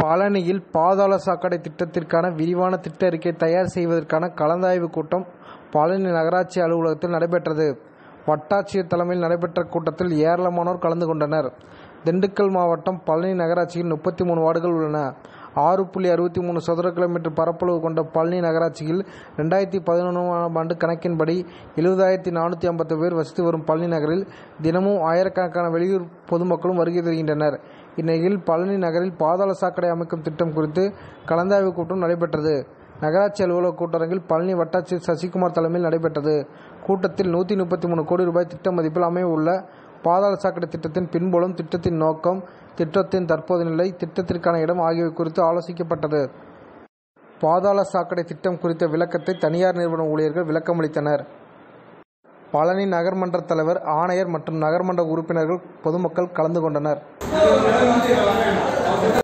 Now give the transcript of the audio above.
பழனியில் பாதாள சாக்கடை திட்டத்திற்கான விரிவான திட்ட அறிக்கை தயார் செய்வதற்கான கலந்தாய்வு கூட்டம் பழனி நகராட்சி அலுவலகத்தில் நடைபெற்றது. வட்டாட்சியர் தலைமையில் நடைபெற்ற கூட்டத்தில் ஏராளமானோர் கலந்து கொண்டனர். திண்டுக்கல் மாவட்டம் பழனி நகராட்சியில் முப்பத்து மூன்று வார்டுகள் உள்ளன. ஆறு புள்ளி அறுபத்து மூன்று சதுர கி. மீ. பரப்பளவு கொண்ட பழனி நகராட்சியில் இரண்டாயிரத்து பதினொன்றாம் ஆண்டு கணக்கின்படி எழுபதாயிரத்து நானூற்று ஐம்பது பேர் வசித்து வரும் பழனி நகரில் தினமும் ஆயிரக்கணக்கான வெளியூர் பொதுமக்களும் வருகை தருகின்றனர். இந்நிலையில் பழனி நகரில் பாதாள சாக்கடை அமைக்கும் திட்டம் குறித்து கலந்தாய்வு கூட்டம் நடைபெற்றது. நகராட்சி அலுவலக கூட்டரங்கில் பழனி வட்டாட்சியர் சசிகுமார் தலைமையில் நடைபெற்றது. கூட்டத்தில் நூற்று முப்பத்து மூன்று கோடி ரூபாய் திட்ட மதிப்பில் அமைய உள்ள பாதாள சாக்கடை திட்டத்தின் பின்புலம், திட்டத்தின் நோக்கம், திட்டத்தின் தற்போதைய நிலை, திட்டத்திற்கான இடம் ஆகியவை குறித்து ஆலோசிக்கப்பட்டது. பாதாள சாக்கடை திட்டம் குறித்த விளக்கத்தை தனியார் நிறுவன ஊழியர்கள் விளக்கமளித்தனர். பழனி நகர்மன்ற தலைவர், ஆணையர் மற்றும் நகர்மன்ற உறுப்பினர்கள், பொதுமக்கள் கலந்து கொண்டனர்.